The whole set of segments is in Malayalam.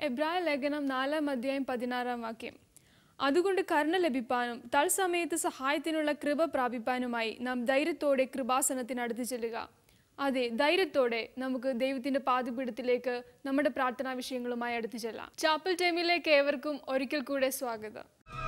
എബ്രായ ലേഖനം നാലാം അധ്യായം പതിനാറാം വാക്യം അതുകൊണ്ട് കരുണ ലഭിപ്പാനും തത്സമയത്ത് സഹായത്തിനുള്ള കൃപ പ്രാപിപ്പാനുമായി നാം ധൈര്യത്തോടെ കൃപാസനത്തിനടുത്ത് ചെല്ലുക അതെ ധൈര്യത്തോടെ നമുക്ക് ദൈവത്തിന്റെ പാദപീഠത്തിലേക്ക് നമ്മുടെ പ്രാർത്ഥനാ വിഷയങ്ങളുമായി അടുത്തു ചെല്ലാം ചാപ്പൽ ടൈമിലേക്ക് ഏവർക്കും ഒരിക്കൽ കൂടെ സ്വാഗതം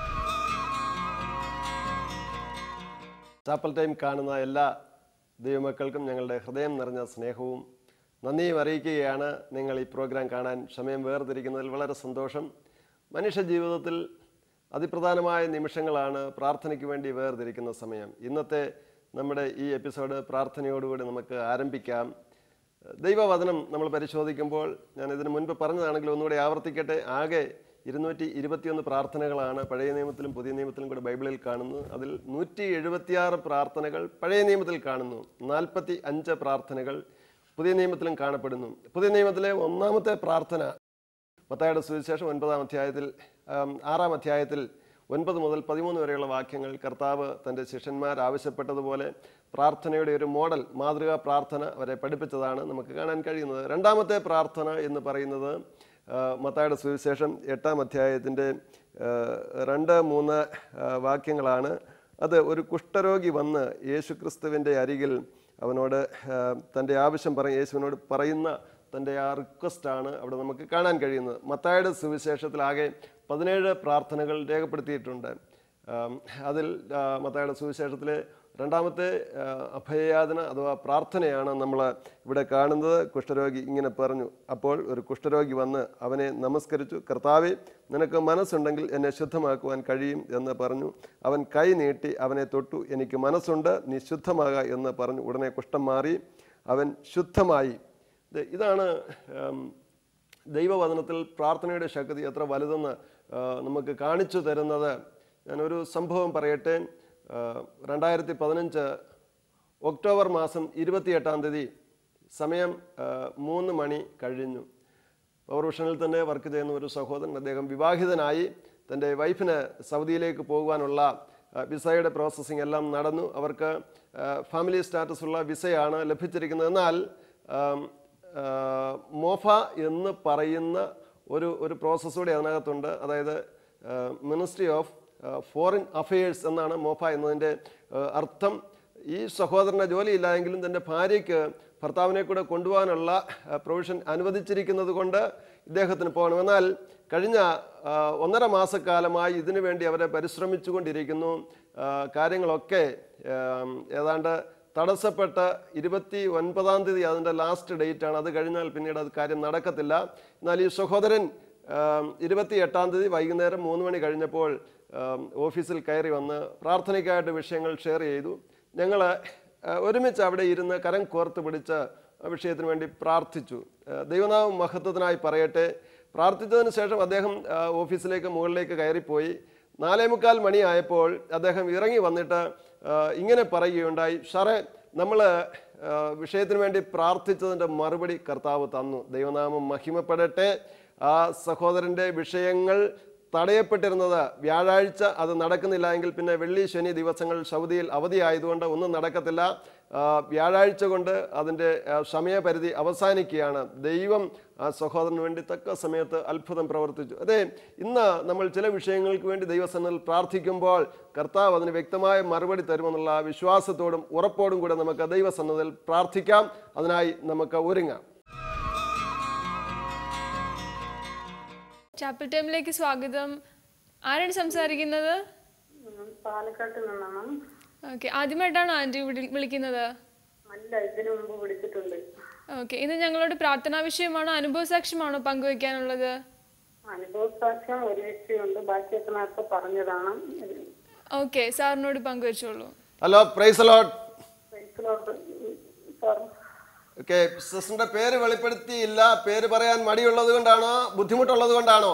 ചാപ്പൽ ടൈം കാണുന്ന എല്ലാ ദൈവമക്കൾക്കും ഞങ്ങളുടെ ഹൃദയം നിറഞ്ഞ സ്നേഹവും നന്ദിയും അറിയിക്കുകയാണ് നിങ്ങൾ ഈ പ്രോഗ്രാം കാണാൻ സമയം വേർതിരിക്കുന്നതിൽ വളരെ സന്തോഷം മനുഷ്യ ജീവിതത്തിൽ അതിപ്രധാനമായ നിമിഷങ്ങളാണ് പ്രാർത്ഥനയ്ക്ക് വേണ്ടി വേർതിരിക്കുന്ന സമയം ഇന്നത്തെ നമ്മുടെ ഈ എപ്പിസോഡ് പ്രാർത്ഥനയോടുകൂടി നമുക്ക് ആരംഭിക്കാം ദൈവവചനം നമ്മൾ പരിശോധിക്കുമ്പോൾ ഞാൻ ഇതിന് മുൻപ് പറഞ്ഞതാണെങ്കിൽ ഒന്നുകൂടി ആവർത്തിക്കട്ടെ ആകെ ഇരുന്നൂറ്റി ഇരുപത്തിയൊന്ന് പ്രാർത്ഥനകളാണ് പഴയ നിയമത്തിലും പുതിയ നിയമത്തിലും കൂടെ ബൈബിളിൽ കാണുന്നു അതിൽ നൂറ്റി എഴുപത്തിയാറ് പ്രാർത്ഥനകൾ പഴയ നിയമത്തിൽ കാണുന്നു നാൽപ്പത്തി അഞ്ച് പ്രാർത്ഥനകൾ പുതിയ നിയമത്തിലും കാണപ്പെടുന്നു പുതിയ നിയമത്തിലെ ഒന്നാമത്തെ പ്രാർത്ഥന മത്തായുടെ സുവിശേഷം ഒൻപതാം അധ്യായത്തിൽ ആം, ആറാം അധ്യായത്തിൽ ഒൻപത് മുതൽ പതിമൂന്ന് വരെയുള്ള വാക്യങ്ങൾ കർത്താവ് തൻ്റെ ശിഷ്യന്മാർ ആവശ്യപ്പെട്ടതുപോലെ പ്രാർത്ഥനയുടെ ഒരു മോഡൽ മാതൃകാ പ്രാർത്ഥന അവരെ പഠിപ്പിച്ചതാണ് നമുക്ക് കാണാൻ കഴിയുന്നത് രണ്ടാമത്തെ പ്രാർത്ഥന എന്ന് പറയുന്നത് ആ, മത്തായുടെ സുവിശേഷം എട്ടാം അധ്യായത്തിൻ്റെ ആ, രണ്ട് മൂന്ന് ആ, വാക്യങ്ങളാണ് അത് ഒരു കുഷ്ഠരോഗി വന്ന് യേശുക്രിസ്തുവിൻ്റെ അരികിൽ അവനോട് ആ, തൻ്റെ ആവശ്യം പറയും യേശുവിനോട് പറയുന്ന തൻ്റെ ആ റിക്വസ്റ്റാണ് അവിടെ നമുക്ക് കാണാൻ കഴിയുന്നത് മത്തായുടെ സുവിശേഷത്തിലാകെ പതിനേഴ് പ്രാർത്ഥനകൾ രേഖപ്പെടുത്തിയിട്ടുണ്ട് ആം, അതിൽ ആ, മത്തായുടെ സുവിശേഷത്തിലെ രണ്ടാമത്തെ ആ, അഭയയാതന അഥവാ പ്രാർത്ഥനയാണ് നമ്മൾ ഇവിടെ കാണുന്നത് കുഷ്ഠരോഗി ഇങ്ങനെ പറഞ്ഞു അപ്പോൾ ഒരു കുഷ്ഠരോഗി വന്ന് അവനെ നമസ്കരിച്ചു കർത്താവെ നിനക്ക് മനസ്സുണ്ടെങ്കിൽ എന്നെ ശുദ്ധമാക്കുവാൻ കഴിയും എന്ന് പറഞ്ഞു അവൻ കൈ നീട്ടി അവനെ തൊട്ടു എനിക്ക് മനസ്സുണ്ട് നീ ശുദ്ധമാക എന്ന് പറഞ്ഞു ഉടനെ കുഷ്ഠം മാറി അവൻ ശുദ്ധമായി ഇത് ഇതാണ് ഉം, ദൈവവചനത്തിൽ പ്രാർത്ഥനയുടെ ശക്തി എത്ര വലുതെന്ന് ആ, നമുക്ക് കാണിച്ചു തരുന്നത് ഞാനൊരു സംഭവം പറയട്ടെ ആ, രണ്ടായിരത്തി പതിനഞ്ച് ഒക്ടോബർ മാസം ഇരുപത്തിയെട്ടാം തീയതി സമയം ആ, മൂന്ന് മണി കഴിഞ്ഞു പവർ വിഷനിൽ തന്നെ വർക്ക് ചെയ്യുന്ന ഒരു സഹോദരൻ അദ്ദേഹം വിവാഹിതനായി തൻ്റെ വൈഫിന് സൗദിയിലേക്ക് പോകുവാനുള്ള ആ, വിസയുടെ പ്രോസസ്സിംഗ് എല്ലാം നടന്നു അവർക്ക് ആ, ഫാമിലി സ്റ്റാറ്റസ് ഉള്ള വിസയാണ് ലഭിച്ചിരിക്കുന്നത് എന്നാൽ ആം, ആ, മോഫ എന്ന് പറയുന്ന ഒരു ഒരു പ്രോസസ്സ് കൂടി അതിനകത്തുണ്ട് അതായത് മിനിസ്ട്രി ഓഫ് ഫോറിൻ അഫയേഴ്സ് എന്നാണ് മോഫ എന്നതിൻ്റെ ആ, അർത്ഥം ഈ സഹോദരന് ജോലിയില്ലായെങ്കിലും തൻ്റെ ഭാര്യയ്ക്ക് ഭർത്താവിനെ കൂടെ കൊണ്ടുപോകാനുള്ള പ്രൊവിഷൻ അനുവദിച്ചിരിക്കുന്നത് കൊണ്ട് ഇദ്ദേഹത്തിന് പോകണം എന്നാൽ കഴിഞ്ഞ ആ, ഒന്നര മാസക്കാലമായി ഇതിനു വേണ്ടി അവരെ പരിശ്രമിച്ചുകൊണ്ടിരിക്കുന്നു ആ, കാര്യങ്ങളൊക്കെ ആം, ഏതാണ്ട് തടസ്സപ്പെട്ട് ഇരുപത്തി ഒൻപതാം തീയതി അതിൻ്റെ ലാസ്റ്റ് ഡേറ്റ് ആണ് അത് കഴിഞ്ഞാൽ പിന്നീട് അത് കാര്യം നടക്കത്തില്ല എന്നാൽ ഈ സഹോദരൻ ഇരുപത്തി എട്ടാം തീയതി വൈകുന്നേരം മൂന്ന് മണി കഴിഞ്ഞപ്പോൾ ആം, ഓഫീസിൽ കയറി വന്ന് പ്രാർത്ഥനയ്ക്കായിട്ട് വിഷയങ്ങൾ ഷെയർ ചെയ്തു ഞങ്ങൾ ഒരുമിച്ച് അവിടെ ഇരുന്ന് കരം കോർത്ത് പിടിച്ച് ആ വിഷയത്തിന് വേണ്ടി പ്രാർത്ഥിച്ചു ആ, ദൈവനാമം മഹത്വത്തിനായി പറയട്ടെ പ്രാർത്ഥിച്ചതിന് ശേഷം അദ്ദേഹം ആ, ഓഫീസിലേക്ക് മുകളിലേക്ക് കയറിപ്പോയി നാലേ മുക്കാൽ മണിയായപ്പോൾ അദ്ദേഹം ഇറങ്ങി വന്നിട്ട് ആ, ഇങ്ങനെ പറയുകയുണ്ടായി ഷറേ നമ്മൾ വിഷയത്തിന് വേണ്ടി പ്രാർത്ഥിച്ചതിൻ്റെ മറുപടി കർത്താവ് തന്നു ദൈവനാമം മഹിമപ്പെടട്ടെ ആ സഹോദരൻ്റെ വിഷയങ്ങൾ തടയപ്പെട്ടിരുന്നത് വ്യാഴാഴ്ച അത് നടക്കുന്നില്ല എങ്കിൽ പിന്നെ വെള്ളി ശനി ദിവസങ്ങൾ സൗദിയിൽ അവധിയായതുകൊണ്ട് ഒന്നും നടക്കത്തില്ല ആ, വ്യാഴാഴ്ച കൊണ്ട് അതിൻ്റെ ആ, സമയപരിധി അവസാനിക്കുകയാണ് ദൈവം ആ സഹോദരന് വേണ്ടി തക്ക സമയത്ത് അത്ഭുതം പ്രവർത്തിച്ചു അതെ ഇന്ന് നമ്മൾ ചില വിഷയങ്ങൾക്ക് വേണ്ടി ദൈവസന്നിധിയിൽ പ്രാർത്ഥിക്കുമ്പോൾ കർത്താവ് അതിന് വ്യക്തമായ മറുപടി തരുമെന്നുള്ള വിശ്വാസത്തോടും ഉറപ്പോടും കൂടെ നമുക്ക് ദൈവസന്നിധിയിൽ പ്രാർത്ഥിക്കാം അതിനായി നമുക്ക് ഒരുങ്ങാം ചാപ്പൽ ടൈമിലേക്ക് സ്വാഗതം ആരാണ് സംസാരിക്കുന്നത് ഉം, പാലക്കാട്ട് നിന്നാണ് ഓക്കെ ആദ്യമായിട്ടാണോ ആൻറ്റി വിളിക്കുന്നത് അല്ല ഇതിനു മുമ്പ് വിളിച്ചിട്ടുണ്ട് ഓക്കെ ഇന്ന് ഞങ്ങളോട് പ്രാർത്ഥനാ വിഷയമാണോ അനുഭവ സാക്ഷ്യമാണോ പങ്കുവയ്ക്കാനുള്ളത് അനുഭവ സാക്ഷ്യം ഒരു വിഷയമുണ്ട് ബാക്കിയൊക്കെ നേരത്തെ പറഞ്ഞതാണ് ഓക്കെ സാറിനോട് പങ്കുവച്ചോളൂ ഹലോ പ്രൈസ് ലോട്ട് പ്രൈസിലോട്ട് സാർ ഓക്കെ സിസ്റ്ററിന്റെ പേര് വെളിപ്പെടുത്തിയില്ല പേര് പറയാൻ മടിയുള്ളത് കൊണ്ടാണോ ബുദ്ധിമുട്ടുള്ളത് കൊണ്ടാണോ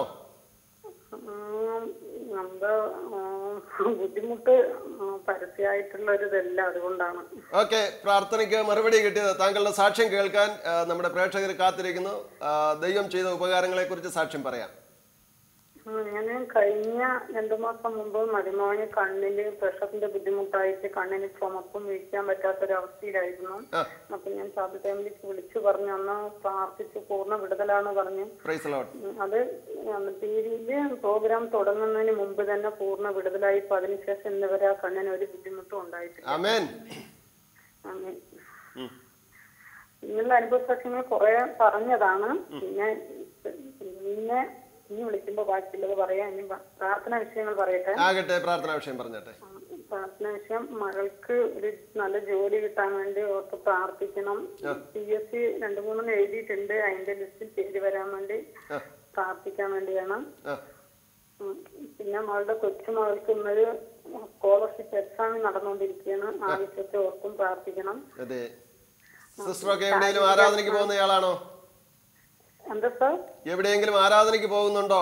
നമ്മുടെ ബുദ്ധിമുട്ട് ഉം, പരസ്യമായിട്ടുള്ള ഒരു ഇതല്ല അതുകൊണ്ടാണ് ഓക്കെ പ്രാർത്ഥനയ്ക്ക് മറുപടി കിട്ടിയത് താങ്കളുടെ സാക്ഷ്യം കേൾക്കാൻ ആ, നമ്മുടെ പ്രേക്ഷകർ കാത്തിരിക്കുന്നു ആ, ദൈവം ചെയ്ത ഉപകാരങ്ങളെ കുറിച്ച് സാക്ഷ്യം പറയാം ഞാൻ കഴിഞ്ഞ രണ്ടു മാസം മുമ്പ് മരുമോന് കണ്ണില് പ്രഷറിന്റെ ബുദ്ധിമുട്ടായിട്ട് കണ്ണിന് ചുമപ്പും വീഴ്ചാൻ പറ്റാത്തൊരവസ്ഥയിലായിരുന്നു ആ അപ്പൊ ഞാൻ സാധു ഫാമിലിക്ക് വിളിച്ചു പറഞ്ഞു അന്ന് പ്രാർത്ഥിച്ചു പൂർണ്ണ വിടുതലാണ് പറഞ്ഞു പ്രൈസ് ലോട്ട് ഉം, അത് ടി വിയില് പ്രോഗ്രാം തുടങ്ങുന്നതിന് മുമ്പ് തന്നെ പൂർണ്ണ വിടുതലായി ഇപ്പൊ അതിനുശേഷം ഇന്ന് വരെ ആ കണ്ണിന് ഒരു ബുദ്ധിമുട്ടും ഉണ്ടായിട്ടില്ല ആമേൻ അങ്ങനെ ഉം. നിങ്ങളുടെ അനുഭവ സാക്ഷ്യങ്ങൾ കുറെ പറഞ്ഞതാണ് പിന്നെ പിന്നെ ഇനി വിളിക്കുമ്പോ ബാക്കിയുള്ളത് പറയാം ഇനി പ- പ്രാർത്ഥന വിഷയങ്ങൾ പറയട്ടെ ആകട്ടെ പ്രാർത്ഥനാ വിഷയം പറഞ്ഞട്ടെ പ്രാർത്ഥന വിഷയം മകൾക്ക് ഒരു നല്ല ജോലി കിട്ടാൻ വേണ്ടി ഓർത്ത് പ്രാർത്ഥിക്കണം പി എസ് സി രണ്ടു മൂന്നെണ്ണം എഴുതിയിട്ടുണ്ട് അതിന്റെ ലിസ്റ്റിൽ പേര് വരാൻ വേണ്ടി ആ പ്രാർത്ഥിക്കാൻ വേണ്ടിയാണ് ആ ഉം. പിന്നെ മകളുടെ കൊച്ചുമകൾക്ക് ഇന്നൊരു സ്കോളർഷിപ്പ് എക്സാം നടന്നുകൊണ്ടിരിക്കുകയാണ് ആവശ്യത്തെ ഓർത്തും പ്രാർത്ഥിക്കണം അതെ സിസ്റ്ററൊക്കെ എവിടെയെങ്കിലും ആരാധനയ്ക്ക് പോകുന്നയാളാണോ എന്താ സാർ എവിടെയെങ്കിലും ആരാധനയ്ക്ക് പോകുന്നുണ്ടോ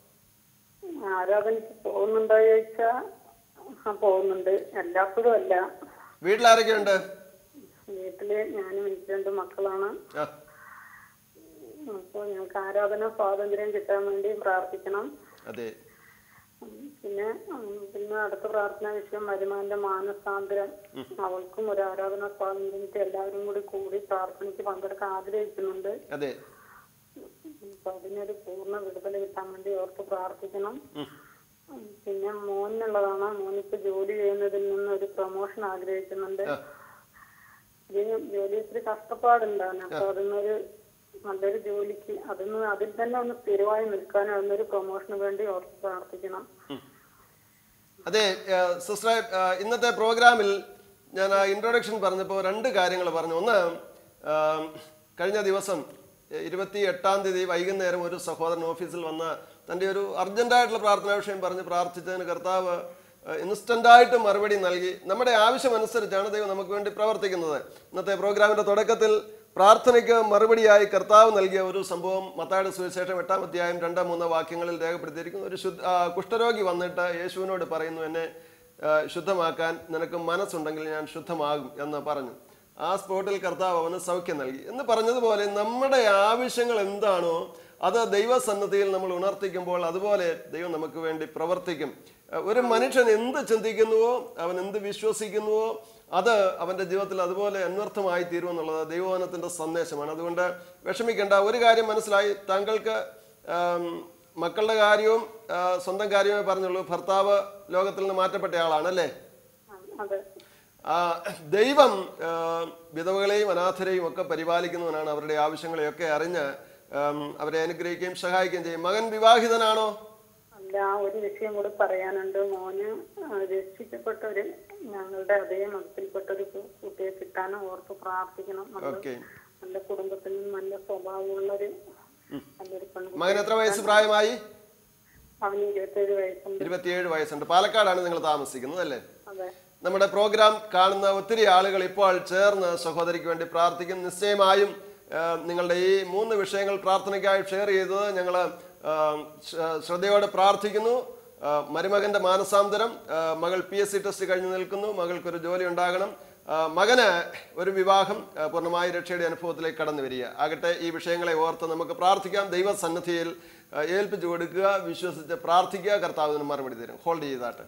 ആരാധനയ്ക്ക് പോകുന്നുണ്ടോ ചോദിച്ചാ ആ, പോകുന്നുണ്ട് എല്ലാപ്പോഴും അല്ല വീട്ടിലാരൊക്കെയുണ്ട് വീട്ടില് ഞാനും എനിക്ക് രണ്ട് മക്കളാണ് ആ അപ്പോൾ ഞങ്ങൾക്ക് ആരാധന സ്വാതന്ത്ര്യം കിട്ടാൻ വേണ്ടി പ്രാർത്ഥിക്കണം അതെ ഉം, പിന്നെ ഉം, പിന്നെ അടുത്ത പ്രാർത്ഥനാ വിഷയം വരുമാന്റെ മാനസാന്തരം അവൾക്കും ഒരു ആരാധന സ്വാതന്ത്ര്യത്തെ എല്ലാവരും കൂടി കൂടി പ്രാർത്ഥനയ്ക്ക് പങ്കെടുക്കാൻ ആഗ്രഹിക്കുന്നുണ്ട് അതെ അപ്പൊ അതിനൊരു പൂർണ്ണ വിടുതൽ കിട്ടാൻ വേണ്ടി ഓർത്ത് പ്രാർത്ഥിക്കണം ഉം. ഉം, പിന്നെ മോനുള്ളതാണ് മോനിപ്പോ ജോലി ചെയ്യുന്നതിൽ നിന്ന് ഒരു പ്രൊമോഷൻ ആഗ്രഹിക്കുന്നുണ്ട് ആ. ഇതിന് ജോലി ഇത്തിരി കഷ്ടപ്പാടുണ്ടാണ് അപ്പൊ അതിനൊരു നല്ലൊരു ജോലിക്ക് അതിന് അതിൽ തന്നെ ഒന്ന് സ്ഥിരമായി നിൽക്കാനും അതിനൊരു പ്രൊമോഷന് വേണ്ടി ഓർത്ത് പ്രാർത്ഥിക്കണം അതെ ഏഹ് സിസ്റ്ററെ ഏഹ് ഇന്നത്തെ പ്രോഗ്രാമിൽ ഞാൻ ആ ഇൻട്രൊഡക്ഷൻ പറഞ്ഞപ്പോൾ രണ്ട് കാര്യങ്ങൾ പറഞ്ഞു ഒന്ന് ആം, കഴിഞ്ഞ ദിവസം എ- ഇരുപത്തി എട്ടാം തീയതി വൈകുന്നേരം ഒരു സഹോദരൻ ഓഫീസിൽ വന്ന് തൻ്റെ ഒരു അർജൻറ്റായിട്ടുള്ള പ്രാർത്ഥനാ വിഷയം പറഞ്ഞ് പ്രാർത്ഥിച്ചതിന് കർത്താവ് ഇൻസ്റ്റൻ്റായിട്ട് മറുപടി നൽകി നമ്മുടെ ആവശ്യമനുസരിച്ചാണ് ദൈവം നമുക്ക് വേണ്ടി പ്രവർത്തിക്കുന്നത് ഇന്നത്തെ പ്രോഗ്രാമിൻ്റെ തുടക്കത്തിൽ പ്രാർത്ഥനയ്ക്ക് മറുപടിയായി കർത്താവ് നൽകിയ ഒരു സംഭവം മത്തായുടെ സുവിശേഷം എട്ടാം അധ്യായം രണ്ടോ മൂന്നോ വാക്യങ്ങളിൽ രേഖപ്പെടുത്തിയിരിക്കുന്നു ഒരു ശുദ്ധ ആ, കുഷ്ഠരോഗി വന്നിട്ട് യേശുവിനോട് പറയുന്നു എന്നെ ആ, ശുദ്ധമാക്കാൻ നിനക്ക് മനസ്സുണ്ടെങ്കിൽ ഞാൻ ശുദ്ധമാകും എന്ന് പറഞ്ഞു ആ സ്പോട്ടിൽ കർത്താവ് അവന് സൗഖ്യം നൽകി എന്ന് പറഞ്ഞതുപോലെ നമ്മുടെ ആവശ്യങ്ങൾ എന്താണോ അത് ദൈവസന്നദ്ധിയിൽ നമ്മൾ ഉണർത്തിക്കുമ്പോൾ അതുപോലെ ദൈവം നമുക്ക് വേണ്ടി പ്രവർത്തിക്കും അഹ് ഒരു മനുഷ്യൻ എന്ത് ചിന്തിക്കുന്നുവോ അവൻ എന്ത് വിശ്വസിക്കുന്നുവോ അത് അവൻ്റെ ജീവിതത്തിൽ അതുപോലെ അന്വർത്ഥമായി തീരുമെന്നുള്ളത് ദൈവവനത്തിൻ്റെ സന്ദേശമാണ് അതുകൊണ്ട് വിഷമിക്കേണ്ട ഒരു കാര്യം മനസ്സിലായി താങ്കൾക്ക് ആം, മക്കളുടെ കാര്യവും ആ, സ്വന്തം കാര്യമേ പറഞ്ഞുള്ളൂ ഭർത്താവ് ലോകത്തിൽ നിന്ന് മാറ്റപ്പെട്ട ആളാണല്ലേ ആ, അതെ ആ, ദൈവം ആ, വിധവകളെയും അനാഥരെയും ഒക്കെ പരിപാലിക്കുന്നവനാണ് അവരുടെ ആവശ്യങ്ങളെയൊക്കെ അറിഞ്ഞ് ആം, അവരെ അനുഗ്രഹിക്കുകയും സഹായിക്കുകയും ചെയ്യും മകൻ വിവാഹിതനാണോ അല്ല ഒരു വിഷയം കൂടി പറയാനുണ്ട് മോന് ആ, രക്ഷിക്കപ്പെട്ട ഒരു ഞങ്ങളുടെ അതേ മതത്തിൽപ്പെട്ട ഒരു കു- കുട്ടിയെ കിട്ടാനും ഓർത്ത് പ്രാർത്ഥിക്കണം നല്ല ഓക്കെ നല്ല കുടുംബത്തിൽ നിന്ന് നല്ല സ്വഭാവമുള്ളൊരു നല്ലൊരു പെൺകുട്ടി മകൻ എത്ര വയസ്സ് പ്രായമായി അവന് ഇരുപത്തേഴ് വയസ്സുണ്ട് ഇരുപത്തിയേഴ് വയസ്സുണ്ട് പാലക്കാടാണ് നിങ്ങൾ താമസിക്കുന്നത് അല്ലേ അതെ നമ്മുടെ പ്രോഗ്രാം കാണുന്ന ഒത്തിരി ആളുകൾ ഇപ്പോൾ ചേർന്ന് സഹോദരിക്ക് വേണ്ടി പ്രാർത്ഥിക്കും നിശ്ചയമായും ആ, നിങ്ങളുടെ ഈ മൂന്ന് വിഷയങ്ങൾ പ്രാർത്ഥനയ്ക്കായി ഷെയർ ചെയ്തത് ഞങ്ങൾ ശ്രദ്ധയോടെ പ്രാർത്ഥിക്കുന്നു ആ, മരുമകന്റെ മാനസാന്തരം ആ, മകൾ പി എസ് സി ടെസ്റ്റ് കഴിഞ്ഞ് നിൽക്കുന്നു മകൾക്കൊരു ജോലി ഉണ്ടാകണം ആ, മകന് ഒരു വിവാഹം ആ, പൂർണ്ണമായി രക്ഷയുടെ അനുഭവത്തിലേക്ക് കടന്നു വരിക ആകട്ടെ ഈ വിഷയങ്ങളെ ഓർത്ത് നമുക്ക് പ്രാർത്ഥിക്കാം ദൈവസന്നിധിയിൽ ആ, ഏൽപ്പിച്ചു കൊടുക്കുക വിശ്വസിച്ച് പ്രാർത്ഥിക്കുക കർത്താവിന് മറുപടി തരും ഹോൾഡ് ചെയ്താട്ടെ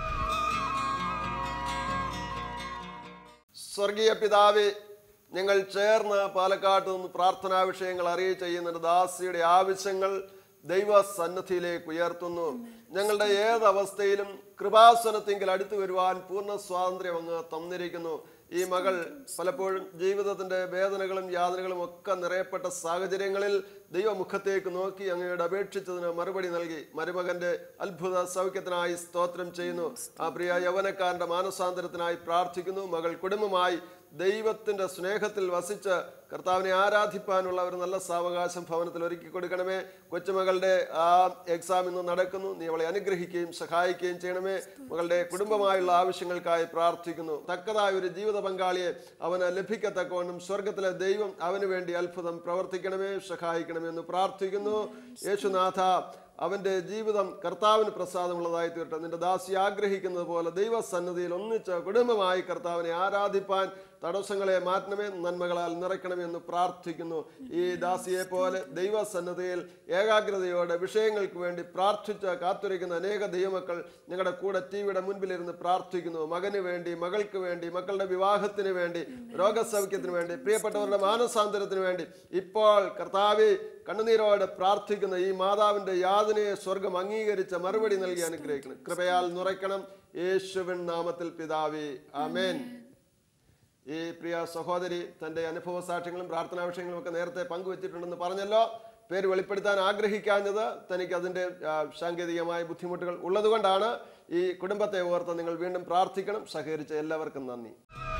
സ്വർഗീയ പിതാവേ ഞങ്ങൾ ചേർന്ന് പാലക്കാട്ട് നിന്ന് പ്രാർത്ഥനാ വിഷയങ്ങൾ അറിയിച്ച് ചെയ്യുന്ന ദാസിയുടെ ആവശ്യങ്ങൾ ദൈവ സന്നദ്ധിയിലേക്ക് ഉയർത്തുന്നു ഞങ്ങളുടെ ഏത് അവസ്ഥയിലും കൃപാസനത്തെങ്കിൽ അടുത്തു വരുവാൻ പൂർണ്ണ സ്വാതന്ത്ര്യം അങ്ങ് തന്നിരിക്കുന്നു ഈ മകൾ പലപ്പോഴും ജീവിതത്തിന്റെ വേദനകളും യാതനകളും ഒക്കെ നിറയപ്പെട്ട സാഹചര്യങ്ങളിൽ ദൈവമുഖത്തേക്ക് നോക്കി അങ്ങയോട് അപേക്ഷിച്ചതിന് മറുപടി നൽകി മരുമകന്റെ അത്ഭുത സൗഖ്യത്തിനായി സ്തോത്രം ചെയ്യുന്നു ആ പ്രിയ യൗവനക്കാരന്റെ മാനസാന്തരത്തിനായി പ്രാർത്ഥിക്കുന്നു മകൾ കുടുംബമായി ദൈവത്തിന്റെ സ്നേഹത്തിൽ വസിച്ച് കർത്താവിനെ ആരാധിപ്പാനുള്ള ഒരു നല്ല സാവകാശം ഭവനത്തിൽ ഒരുക്കി കൊടുക്കണമേ കൊച്ചുമകളുടെ ആ എക്സാം ഇന്ന് നടക്കുന്നു നീ അവളെ അനുഗ്രഹിക്കുകയും സഹായിക്കുകയും ചെയ്യണമേ മകളുടെ കുടുംബമായുള്ള ആവശ്യങ്ങൾക്കായി പ്രാർത്ഥിക്കുന്നു തക്കതായ ഒരു ജീവിത പങ്കാളിയെ അവന് ലഭിക്കത്തക്കവണ്ണം സ്വർഗത്തിലെ ദൈവം അവന് വേണ്ടി അത്ഭുതം പ്രവർത്തിക്കണമേ സഹായിക്കണമേ എന്ന് പ്രാർത്ഥിക്കുന്നു യേശുനാഥ അവന്റെ ജീവിതം കർത്താവിന് പ്രസാദമുള്ളതായി തീരട്ടെ നിന്റെ ദാസി ആഗ്രഹിക്കുന്നത് പോലെ ദൈവസന്നദ്ധിയിൽ ഒന്നിച്ച് കുടുംബമായി കർത്താവിനെ ആരാധിപ്പാൻ തടസ്സങ്ങളെ മാറ്റണമേ നന്മകളാൽ നിറയ്ക്കണമേ എന്ന് പ്രാർത്ഥിക്കുന്നു ഈ ദാസിയെ പോലെ ദൈവസന്നദ്ധയിൽ ഏകാഗ്രതയോടെ വിഷയങ്ങൾക്ക് വേണ്ടി പ്രാർത്ഥിച്ച് കാത്തിരിക്കുന്ന അനേക ദൈവമക്കൾ ഞങ്ങളുടെ കൂടെ ടി വിയുടെ മുൻപിലിരുന്ന് പ്രാർത്ഥിക്കുന്നു മകന് വേണ്ടി മകൾക്ക് വേണ്ടി മക്കളുടെ വിവാഹത്തിന് വേണ്ടി രോഗസൗഖ്യത്തിന് വേണ്ടി പ്രിയപ്പെട്ടവരുടെ മാനസാന്തരത്തിന് വേണ്ടി ഇപ്പോൾ കർത്താവെ കണ്ണുനീരോടെ പ്രാർത്ഥിക്കുന്ന ഈ മാതാവിന്റെ യാതനയെ സ്വർഗം അംഗീകരിച്ച മറുപടി നൽകി അനുഗ്രഹിക്കണം കൃപയാൽ നിറയ്ക്കണം യേശുവിൻ നാമത്തിൽ പിതാവേ ആമേൻ ഈ പ്രിയ സഹോദരി തന്റെ അനുഭവ സാക്ഷ്യങ്ങളും പ്രാർത്ഥനാ വിഷയങ്ങളും ഒക്കെ നേരത്തെ പങ്കുവച്ചിട്ടുണ്ടെന്ന് പറഞ്ഞല്ലോ പേര് വെളിപ്പെടുത്താൻ ആഗ്രഹിക്കാഞ്ഞത് തനിക്ക് അതിന്റെ ആ, സാങ്കേതികമായ ബുദ്ധിമുട്ടുകൾ ഉള്ളതുകൊണ്ടാണ് ഈ കുടുംബത്തെ ഓർത്ത് നിങ്ങൾ വീണ്ടും പ്രാർത്ഥിക്കണം സഹകരിച്ച എല്ലാവർക്കും നന്ദി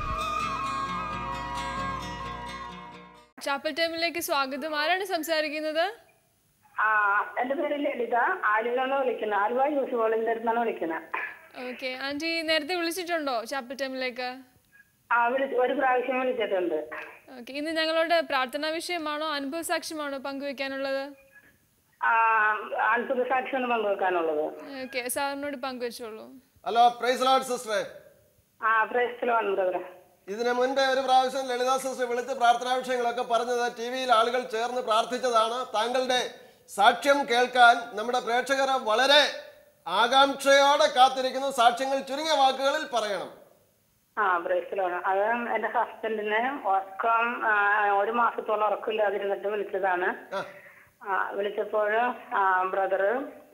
ചാപ്പൽ ടൈമിലേക്ക് സ്വാഗതം ആരാണ് സംസാരിക്കുന്നത് ആ എന്റെ പേര് ലളിത ആലുവെന്നാണ് വിളിക്കുന്നത് ആലുവ യൂസ് കോളേജിന്റെ അടുത്താണ് വിളിക്കുന്നത് ഓക്കെ ആന്റി നേരത്തെ വിളിച്ചിട്ടുണ്ടോ ചാപ്പൽ ടൈമിലേക്ക് ആ വിളിച്ച് ഒരു പ്രാവശ്യം വിളിച്ചിട്ടുണ്ട് ഓക്കെ ഇന്ന് ഞങ്ങളോട് പ്രാർത്ഥനാ വിഷയമാണോ അനുഭവ സാക്ഷ്യമാണോ പങ്കുവെക്കാനുള്ളത് ആ അത്ഭുത സാക്ഷിയാണ് പങ്കുവെക്കാനുള്ളത് ഓക്കെ സാറിനോട് പങ്കുവെച്ചോളൂ ഹലോ പ്രൈസ് ലോഡ് സിസ്റ്ററെ ആ പ്രേസ്റ്റിലാണ് ബ്രദറെ ഇതിനു മുൻപേ ഒരു പ്രാവശ്യം ലളിതാ സിസ്റ്റർ വിളിച്ച് പ്രാർത്ഥനാ വിഷയങ്ങളൊക്കെ പറഞ്ഞത് ടി വിയിൽ ആളുകൾ ചേർന്ന് പ്രാർത്ഥിച്ചതാണ് താങ്കളുടെ സാക്ഷ്യം കേൾക്കാൻ നമ്മുടെ പ്രേക്ഷകർ വളരെ ആകാംക്ഷയോടെ കാത്തിരിക്കുന്നു സാക്ഷ്യങ്ങൾ ചുരുങ്ങിയ വാക്കുകളിൽ പറയണം ആ ബ്രേസിലാണ് അത് എന്റെ ഹസ്ബൻഡിന് ഉറക്കം ആ, ഒരു മാസത്തോളം ഉറക്കമില്ലാതിരുന്നിട്ട് വിളിച്ചതാണ് ആ, ആ, വിളിച്ചപ്പോൾ ബ്രദറ്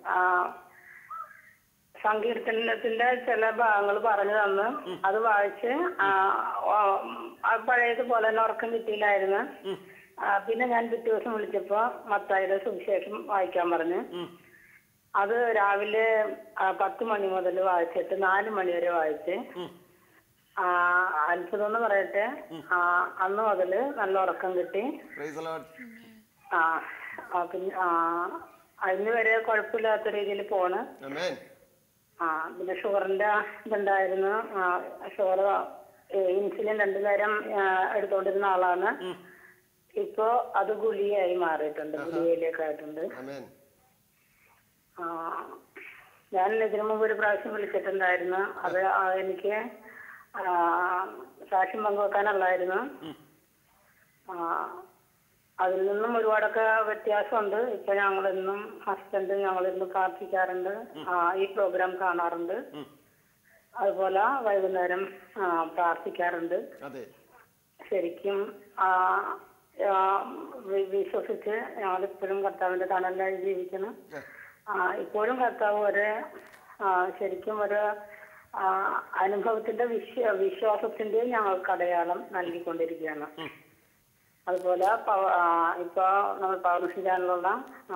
സങ്കീർത്തനത്തിന്റെ ചില ഭാഗങ്ങൾ പറഞ്ഞു തന്നു അത് വായിച്ച് ആ, ഓ, ആ പഴയതുപോലെ തന്നെ ഉറക്കം കിട്ടിയില്ലായിരുന്നു ആ, പിന്നെ ഞാൻ പിറ്റേ ദിവസം വിളിച്ചപ്പോ മത്തായിയുടെ സുവിശേഷം വായിക്കാൻ പറഞ്ഞു അത് രാവിലെ ആ, പത്ത് മണി മുതൽ വായിച്ചിട്ട് നാല് മണി വരെ വായിച്ച് ആ, അത്ഭുതം എന്ന് പറയട്ടെ ആ, അന്ന് മുതൽ നല്ല ഉറക്കം കിട്ടി പ്രൈസ് ലോഡ് ആ ആ, പിന്നെ ആ അതിന് വരെ കുഴപ്പമില്ലാത്ത രീതിയിൽ പോണ് ആമേൻ ആ പിന്നെ ഷുഗറിന്റെ ഇതുണ്ടായിരുന്നു ആ, ഷുഗർ ഇൻസുലിൻ രണ്ടു നേരം ആ, എടുത്തോണ്ടിരുന്ന ആളാണ് ഇപ്പോ അത് ഗുളികയായി മാറിയിട്ടുണ്ട് ഗുളികയിലേക്ക് ആയിട്ടുണ്ട് ആമേൻ ആ ഞാൻ ഇതിനു മുമ്പ് ഒരു പ്രാവശ്യം വിളിച്ചിട്ടുണ്ടായിരുന്നു അത് ആ, എനിക്ക് ആ, സാക്ഷ്യം പങ്കുവെക്കാനുള്ളായിരുന്നു ആ അതിൽ നിന്നും ഒരുപാടൊക്കെ വ്യത്യാസമുണ്ട് ഇപ്പൊ ഞങ്ങളെന്നും ഹസ്ബൻഡ് ഞങ്ങളിന്ന് പ്രാർത്ഥിക്കാറുണ്ട് ആ, ഈ പ്രോഗ്രാം കാണാറുണ്ട് അതുപോലെ വൈകുന്നേരം ആ, പ്രാർത്ഥിക്കാറുണ്ട് അതെ ശരിക്കും ആ, ആ, വി- വിശ്വസിച്ച് ഞങ്ങളിപ്പോഴും കർത്താവിന്റെ തണലായി ജീവിക്കുന്നു ആ, ഇപ്പോഴും കർത്താവ് ഒരു ആ, ശരിക്കും ഒരു ആ, അനുഭവത്തിന്റെ വിശ്വ വിശ്വാസത്തിന്റെയും ഞങ്ങൾക്ക് അടയാളം നൽകിക്കൊണ്ടിരിക്കുകയാണ് അതുപോലെ പവ- ആ, ഇപ്പൊ നമ്മൾ പൗർണസി ചാനലുള്ള ആ,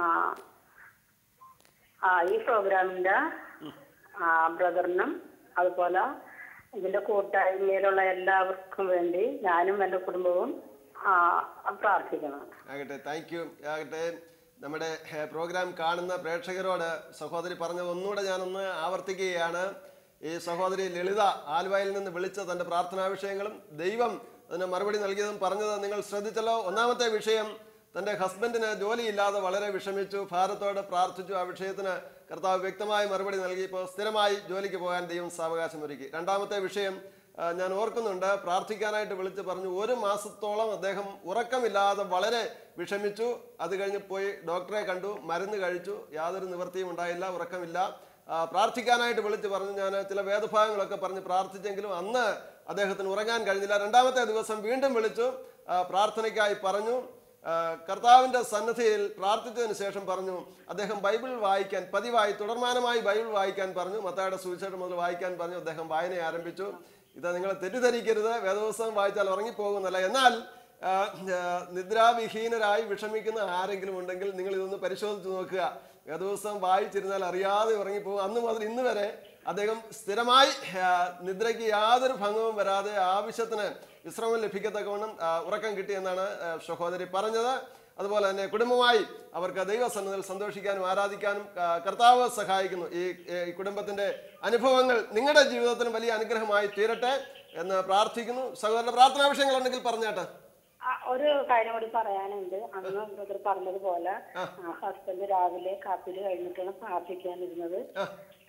ആ, ഈ പ്രോഗ്രാമിന്റെ ആ, ബ്രദറിനും അതുപോലെ ഇതിന്റെ കൂട്ടായ്മയിലുള്ള എല്ലാവർക്കും വേണ്ടി ഞാനും എന്റെ കുടുംബവും ആ, പ്രാർത്ഥിക്കുന്നു ആകട്ടെ താങ്ക് യു ആകട്ടെ നമ്മുടെ ഏഹ്, പ്രോഗ്രാം കാണുന്ന പ്രേക്ഷകരോട് സഹോദരി പറഞ്ഞത് ഒന്നുകൂടെ ഞാനൊന്ന് ആവർത്തിക്കുകയാണ് ഈ സഹോദരി ലളിത ആലുവയിൽ നിന്ന് വിളിച്ച തൻ്റെ പ്രാർത്ഥനാ വിഷയങ്ങളും ദൈവം അതിന് മറുപടി നൽകിയതും പറഞ്ഞത് നിങ്ങൾ ശ്രദ്ധിച്ചല്ലോ ഒന്നാമത്തെ വിഷയം തൻ്റെ ഹസ്ബൻഡിന് ജോലിയില്ലാതെ വളരെ വിഷമിച്ചു ഭാരത്തോടെ പ്രാർത്ഥിച്ചു ആ വിഷയത്തിന് കർത്താവ് വ്യക്തമായ മറുപടി നൽകി ഇപ്പോൾ സ്ഥിരമായി ജോലിക്ക് പോകാൻ ദൈവം സാവകാശം ഒരുക്കി രണ്ടാമത്തെ വിഷയം ആ, ഞാൻ ഓർക്കുന്നുണ്ട് പ്രാർത്ഥിക്കാനായിട്ട് വിളിച്ച് പറഞ്ഞു ഒരു മാസത്തോളം അദ്ദേഹം ഉറക്കമില്ലാതെ വളരെ വിഷമിച്ചു അത് കഴിഞ്ഞ് പോയി ഡോക്ടറെ കണ്ടു മരുന്ന് കഴിച്ചു യാതൊരു നിവൃത്തിയും ഉണ്ടായില്ല ഉറക്കമില്ല ആ, പ്രാർത്ഥിക്കാനായിട്ട് വിളിച്ച് പറഞ്ഞു ഞാൻ ചില വേദഭാഗങ്ങളൊക്കെ പറഞ്ഞ് പ്രാർത്ഥിച്ചെങ്കിലും അന്ന് അദ്ദേഹത്തിന് ഉറങ്ങാൻ കഴിഞ്ഞില്ല രണ്ടാമത്തെ ദിവസം വീണ്ടും വിളിച്ചു ആ, പ്രാർത്ഥനയ്ക്കായി പറഞ്ഞു ആ, കർത്താവിന്റെ സന്നദ്ധിയിൽ പ്രാർത്ഥിച്ചതിന് ശേഷം പറഞ്ഞു അദ്ദേഹം ബൈബിൾ വായിക്കാൻ പതിവായി തുടർമാനമായി ബൈബിൾ വായിക്കാൻ പറഞ്ഞു മത്തായുടെ സുവിശേഷം മുതൽ വായിക്കാൻ പറഞ്ഞു അദ്ദേഹം വായന ആരംഭിച്ചു ഇത് നിങ്ങൾ തെറ്റിദ്ധരിക്കരുത് വേദപുസ്തകം വായിച്ചാൽ ഉറങ്ങിപ്പോകുന്നല്ല എന്നാൽ ആ, ആ, നിദ്രാവിഹീനരായി വിഷമിക്കുന്ന ആരെങ്കിലും ഉണ്ടെങ്കിൽ നിങ്ങൾ ഇതൊന്ന് പരിശോധിച്ച് നോക്കുക വേദപുസ്തകം വായിച്ചിരുന്നാൽ അറിയാതെ ഉറങ്ങിപ്പോകും അന്ന് മുതൽ ഇന്ന് വരെ അദ്ദേഹം സ്ഥിരമായി ആ, നിദ്രയ്ക്ക് യാതൊരു ഭംഗവും വരാതെ ആവശ്യത്തിന് വിശ്രമം ലഭിക്കത്തക്കവണ്ണം ആ, ഉറക്കം കിട്ടിയെന്നാണ് ആ, സഹോദരി പറഞ്ഞത് അതുപോലെ തന്നെ കുടുംബമായി അവർക്ക് ദൈവസന്നതിൽ സന്തോഷിക്കാനും ആരാധിക്കാനും ആ, കർത്താവ് സഹായിക്കുന്നു ഈ ഈ കുടുംബത്തിന്റെ അനുഭവങ്ങൾ നിങ്ങളുടെ ജീവിതത്തിനും വലിയ അനുഗ്രഹമായി തീരട്ടെ എന്ന് പ്രാർത്ഥിക്കുന്നു സഹോദരന്റെ പ്രാർത്ഥനാ വിഷയങ്ങളുണ്ടെങ്കിൽ പറഞ്ഞാട്ടെ ആ, ഒരു കാര്യം കൂടി പറയാനുണ്ട് അന്ന് ബ്രദർ പറഞ്ഞതുപോലെ ഹസ്ബൻഡ് രാവിലെ കാപ്പില് കഴിഞ്ഞിട്ടാണ് പ്രാർത്ഥിക്കാനിരുന്നത് ആ,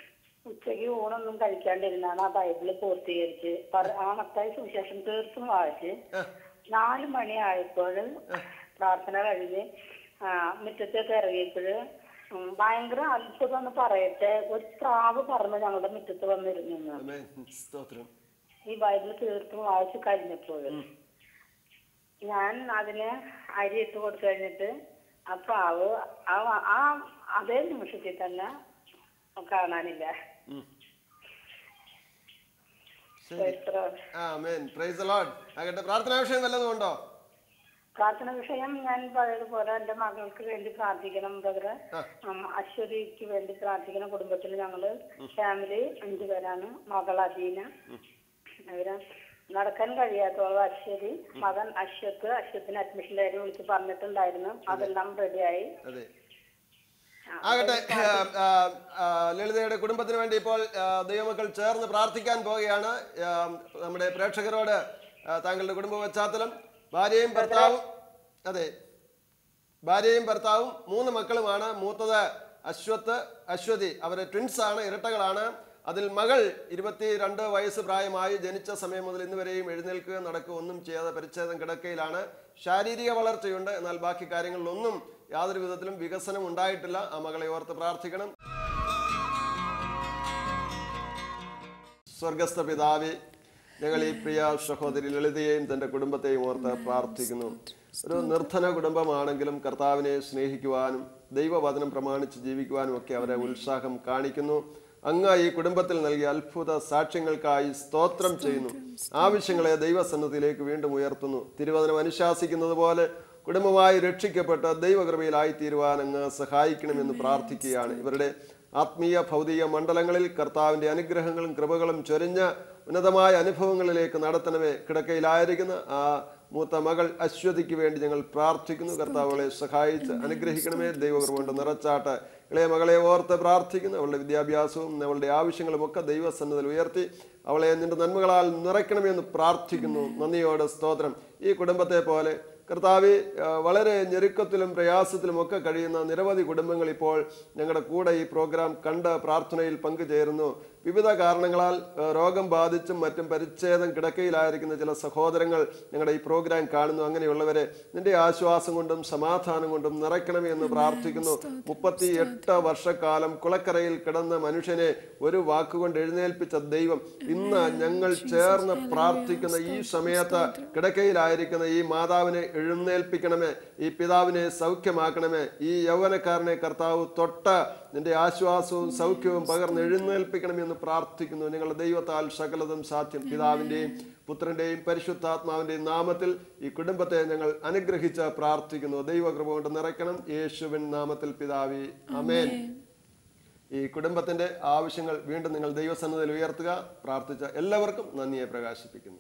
ഉച്ചയ്ക്ക് ഊണൊന്നും കഴിക്കാണ്ടിരുന്നാണ് ആ ബൈബിള് പൂർത്തീകരിച്ച് പറ- ആ മത്തായി സുവിശേഷം തീർത്തും വായിച്ച് നാല് മണിയായപ്പോൾ പ്രാർത്ഥന കഴിഞ്ഞ് ആ, മുറ്റത്തേക്ക് ഇറങ്ങിയപ്പോൾ ഭയങ്കര അത്ഭുതം എന്ന് പറയട്ടെ ഒരു പ്രാവ് പറന്ന് ഞങ്ങളുടെ മുറ്റത്ത് വന്നിരുന്നു ആമേൻ സ്തോത്രം ഈ ബൈബിൾ തീർത്തും വായിച്ച് കഴിഞ്ഞപ്പോൾ ഞാൻ അതിന് അരി ഇട്ട് കൊടുത്തു കഴിഞ്ഞിട്ട് ആ പ്രാവ് ആ ആ അതേ നിമിഷത്തിൽ തന്നെ കാണാനില്ല ഉം. എത്ര ആമേൻ പ്രൈസ് ലോഡ് ആകട്ടെ പ്രാർത്ഥനാ വിഷയം വല്ലതും ഉണ്ടോ പ്രാർത്ഥന വിഷയം ഞാൻ പഴയതുപോലെ എന്റെ മകൾക്ക് വേണ്ടി പ്രാർത്ഥിക്കണം ബ്രദറെ ആ. ഉം, അശ്വതിക്ക് വേണ്ടി പ്രാർത്ഥിക്കണം കുടുംബത്തിൽ ഞങ്ങള് ഫാമിലി അഞ്ചു പേരാണ് മകൾ അദീന അവര് നടക്കാൻ കഴിയാത്തോളം അശ്വതി മകൻ അശ്വത്ത് അശ്വത്തിന് അഡ്മിഷൻ കാര്യം വിളിച്ച് പറഞ്ഞിട്ടുണ്ടായിരുന്നു അതെല്ലാം റെഡിയായി അതെ ആകട്ടെ ആ, ആ, ആ, ലളിതയുടെ കുടുംബത്തിന് വേണ്ടി ഇപ്പോൾ ആ, ദൈവമക്കൾ ചേർന്ന് പ്രാർത്ഥിക്കാൻ പോവുകയാണ് ആ, നമ്മുടെ പ്രേക്ഷകരോട് ആ, താങ്കളുടെ കുടുംബ പശ്ചാത്തലം ഭാര്യയും ഭർത്താവും അതെ ഭാര്യയും ഭർത്താവും മൂന്ന് മക്കളുമാണ് മൂത്തത് അശ്വത്ത് അശ്വതി അവരെ ട്വിൻസ് ആണ് ഇരട്ടകളാണ് അതിൽ മകൾ ഇരുപത്തി രണ്ട് വയസ്സ് പ്രായമായി ജനിച്ച സമയം മുതൽ ഇന്ന് വരെയും എഴുന്നേൽക്കുക നടക്കുക ഒന്നും ചെയ്യാതെ പരിച്ഛേദം കിടക്കയിലാണ് ശാരീരിക വളർച്ചയുണ്ട് എന്നാൽ ബാക്കി കാര്യങ്ങളിലൊന്നും യാതൊരു വിധത്തിലും വികസനം ഉണ്ടായിട്ടില്ല ആ മകളെ ഓർത്ത് പ്രാർത്ഥിക്കണം സ്വർഗസ്ഥ പിതാവേ ഞങ്ങൾ ഈ പ്രിയ സഹോദരി ലളിതയെയും തൻ്റെ കുടുംബത്തെയും ഓർത്ത് പ്രാർത്ഥിക്കുന്നു ഒരു നിർധന കുടുംബമാണെങ്കിലും കർത്താവിനെ സ്നേഹിക്കുവാനും ദൈവവചനം പ്രമാണിച്ച് ജീവിക്കുവാനും ഒക്കെ അവരെ ഉത്സാഹം കാണിക്കുന്നു അങ്ങ് ഈ കുടുംബത്തിൽ നൽകിയ അത്ഭുത സാക്ഷ്യങ്ങൾക്കായി സ്തോത്രം ചെയ്യുന്നു ആവശ്യങ്ങളെ ദൈവസന്നദ്ധിയിലേക്ക് വീണ്ടും ഉയർത്തുന്നു തിരുവചനം അനുശാസിക്കുന്നത് പോലെ കുടുംബമായി രക്ഷിക്കപ്പെട്ട് ദൈവകൃപയിലായി തീരുവാൻ അങ്ങ് സഹായിക്കണമെന്ന് പ്രാർത്ഥിക്കുകയാണ് ഇവരുടെ ആത്മീയ ഭൗതിക മണ്ഡലങ്ങളിൽ കർത്താവിൻ്റെ അനുഗ്രഹങ്ങളും കൃപകളും ചൊരിഞ്ഞ ഉന്നതമായ അനുഭവങ്ങളിലേക്ക് നടത്തണമേ കിടക്കയിലായിരിക്കുന്ന ആ മൂത്ത മകൾ അശ്വതിക്ക് വേണ്ടി ഞങ്ങൾ പ്രാർത്ഥിക്കുന്നു കർത്താവുകളെ സഹായിച്ച് അനുഗ്രഹിക്കണമേ ദൈവകൃപ കൊണ്ട് നിറച്ചാട്ട് ഇളയ മകളെ ഓർത്ത് പ്രാർത്ഥിക്കുന്നു അവളുടെ വിദ്യാഭ്യാസവും അവളുടെ ആവശ്യങ്ങളും ഒക്കെ ദൈവസന്നതിൽ ഉയർത്തി അവളെ നിന്റെ നന്മകളാൽ നിറയ്ക്കണമെന്ന് പ്രാർത്ഥിക്കുന്നു നന്ദിയോടെ സ്തോത്രം ഈ കുടുംബത്തെ പോലെ കർത്താവെ ആ, വളരെ ഞെരുക്കത്തിലും പ്രയാസത്തിലും ഒക്കെ കഴിയുന്ന നിരവധി കുടുംബങ്ങൾ ഇപ്പോൾ ഞങ്ങളുടെ കൂടെ ഈ പ്രോഗ്രാം കണ്ട് പ്രാർത്ഥനയിൽ പങ്കുചേരുന്നു വിവിധ കാരണങ്ങളാൽ ആ, രോഗം ബാധിച്ചും മറ്റും പരിച്ഛേദം കിടക്കയിലായിരിക്കുന്ന ചില സഹോദരങ്ങൾ ഞങ്ങളുടെ ഈ പ്രോഗ്രാം കാണുന്നു അങ്ങനെയുള്ളവരെ നിന്റെ ആശ്വാസം കൊണ്ടും സമാധാനം കൊണ്ടും നിറയ്ക്കണമേ എന്ന് പ്രാർത്ഥിക്കുന്നു മുപ്പത്തി എട്ട് വർഷക്കാലം കുളക്കരയിൽ കിടന്ന മനുഷ്യനെ ഒരു വാക്കുകൊണ്ട് എഴുന്നേൽപ്പിച്ച ദൈവം ഇന്ന് ഞങ്ങൾ ചേർന്ന് പ്രാർത്ഥിക്കുന്ന ഈ സമയത്ത് കിടക്കയിലായിരിക്കുന്ന ഈ മാതാവിനെ എഴുന്നേൽപ്പിക്കണമേ ഈ പിതാവിനെ സൗഖ്യമാക്കണമേ ഈ യൗവനക്കാരനെ കർത്താവ് തൊട്ട് നിന്റെ ആശ്വാസവും സൗഖ്യവും പകർന്ന് എഴുന്നേൽപ്പിക്കണമെന്ന് പ്രാർത്ഥിക്കുന്നു നിങ്ങളുടെ ദൈവത്താൽ സകലതും സാധ്യം പിതാവിൻ്റെയും പുത്രൻ്റെയും പരിശുദ്ധാത്മാവിൻ്റെയും നാമത്തിൽ ഈ കുടുംബത്തെ ഞങ്ങൾ അനുഗ്രഹിച്ച് പ്രാർത്ഥിക്കുന്നു ദൈവകൃപ കൊണ്ട് നിറയ്ക്കണം യേശുവിൻ നാമത്തിൽ പിതാവി അമേൻ ഈ കുടുംബത്തിന്റെ ആവശ്യങ്ങൾ വീണ്ടും നിങ്ങൾ ദൈവസന്നദ്ധയിൽ ഉയർത്തുക പ്രാർത്ഥിച്ച എല്ലാവർക്കും നന്ദിയെ പ്രകാശിപ്പിക്കുന്നു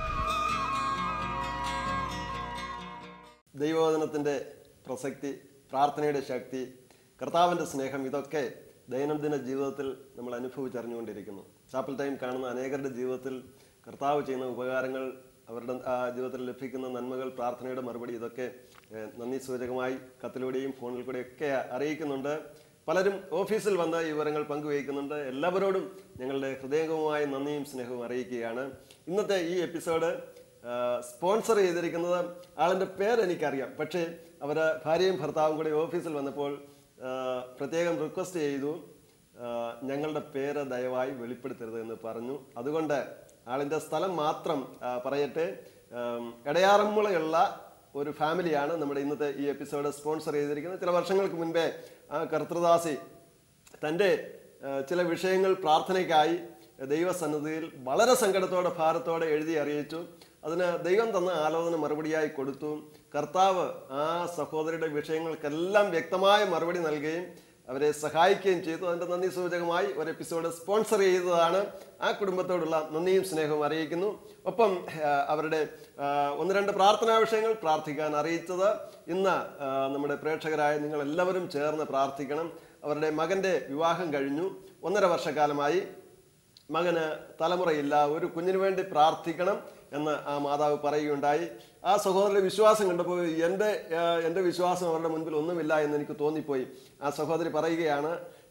ദൈവവചനത്തിന്റെ പ്രസക്തി പ്രാർത്ഥനയുടെ ശക്തി കർത്താവിന്റെ സ്നേഹം ഇതൊക്കെ ദൈനംദിന ജീവിതത്തിൽ നമ്മൾ അനുഭവിച്ചറിഞ്ഞുകൊണ്ടിരിക്കുന്നു ചാപ്പൽ ടൈം കാണുന്ന അനേകരുടെ ജീവിതത്തിൽ കർത്താവ് ചെയ്യുന്ന ഉപകാരങ്ങൾ അവരുടെ ആ, ജീവിതത്തിൽ ലഭിക്കുന്ന നന്മകൾ പ്രാർത്ഥനയുടെ മറുപടി ഇതൊക്കെ ഏഹ്, നന്ദി സൂചകമായി കത്തിലൂടെയും ഫോണിൽ കൂടെയും ഒക്കെ അറിയിക്കുന്നുണ്ട് പലരും ഓഫീസിൽ വന്ന് ഈ വിവരങ്ങൾ പങ്കുവയ്ക്കുന്നുണ്ട് എല്ലാവരോടും ഞങ്ങളുടെ ഹൃദയംഗമായ നന്ദിയും സ്നേഹവും അറിയിക്കുകയാണ് ഇന്നത്തെ ഈ എപ്പിസോഡ് സ്പോൺസർ ചെയ്തിരിക്കുന്നത് ആളിൻ്റെ പേര് എനിക്കറിയാം പക്ഷേ അവർ ഭാര്യയും ഭർത്താവും കൂടി ഓഫീസിൽ വന്നപ്പോൾ ആ, പ്രത്യേകം റിക്വസ്റ്റ് ചെയ്തു ആ, ഞങ്ങളുടെ പേര് ദയവായി വെളിപ്പെടുത്തരുത് എന്ന് പറഞ്ഞു അതുകൊണ്ട് ആളിൻ്റെ സ്ഥലം മാത്രം ആ, പറയട്ടെ ആം, എടയാറന്മുളയുള്ള ഒരു ഫാമിലിയാണ് നമ്മുടെ ഇന്നത്തെ ഈ എപ്പിസോഡ് സ്പോൺസർ ചെയ്തിരിക്കുന്നത് ചില വർഷങ്ങൾക്ക് മുൻപേ ആ കർത്തൃദാസി തൻ്റെ ആ, ചില വിഷയങ്ങൾ പ്രാർത്ഥനയ്ക്കായി ദൈവസന്നിധിയിൽ വളരെ സങ്കടത്തോടെ ഭാരത്തോടെ എഴുതി അറിയിച്ചു അതിന് ദൈവം തന്ന ആലോചന മറുപടിയായി കൊടുത്തു കർത്താവ് ആ സഹോദരിയുടെ വിഷയങ്ങൾക്കെല്ലാം വ്യക്തമായ മറുപടി നൽകുകയും അവരെ സഹായിക്കുകയും ചെയ്തു അതിൻ്റെ നന്ദി സൂചകമായി ഒരു എപ്പിസോഡ് സ്പോൺസർ ചെയ്തതാണ് ആ കുടുംബത്തോടുള്ള നന്ദിയും സ്നേഹവും അറിയിക്കുന്നു ഒപ്പം ആ, അവരുടെ ആ, ഒന്ന് രണ്ട് പ്രാർത്ഥനാ വിഷയങ്ങൾ പ്രാർത്ഥിക്കാൻ അറിയിച്ചത് ഇന്ന് ആ, നമ്മുടെ പ്രേക്ഷകരായ നിങ്ങൾ എല്ലാവരും ചേർന്ന് പ്രാർത്ഥിക്കണം അവരുടെ മകൻ്റെ വിവാഹം കഴിഞ്ഞു ഒന്നര വർഷക്കാലമായി മകന് തലമുറയില്ല ഒരു കുഞ്ഞിന് വേണ്ടി പ്രാർത്ഥിക്കണം എന്ന് ആ മാതാവ് പറയുകയുണ്ടായി ആ സഹോദരന്റെ വിശ്വാസം കണ്ടപ്പോൾ എൻ്റെ ആ, എൻ്റെ വിശ്വാസം അവരുടെ മുൻപിൽ ഒന്നുമില്ല എന്ന് എനിക്ക് തോന്നിപ്പോയി ആ സഹോദരി പറയുകയാണ്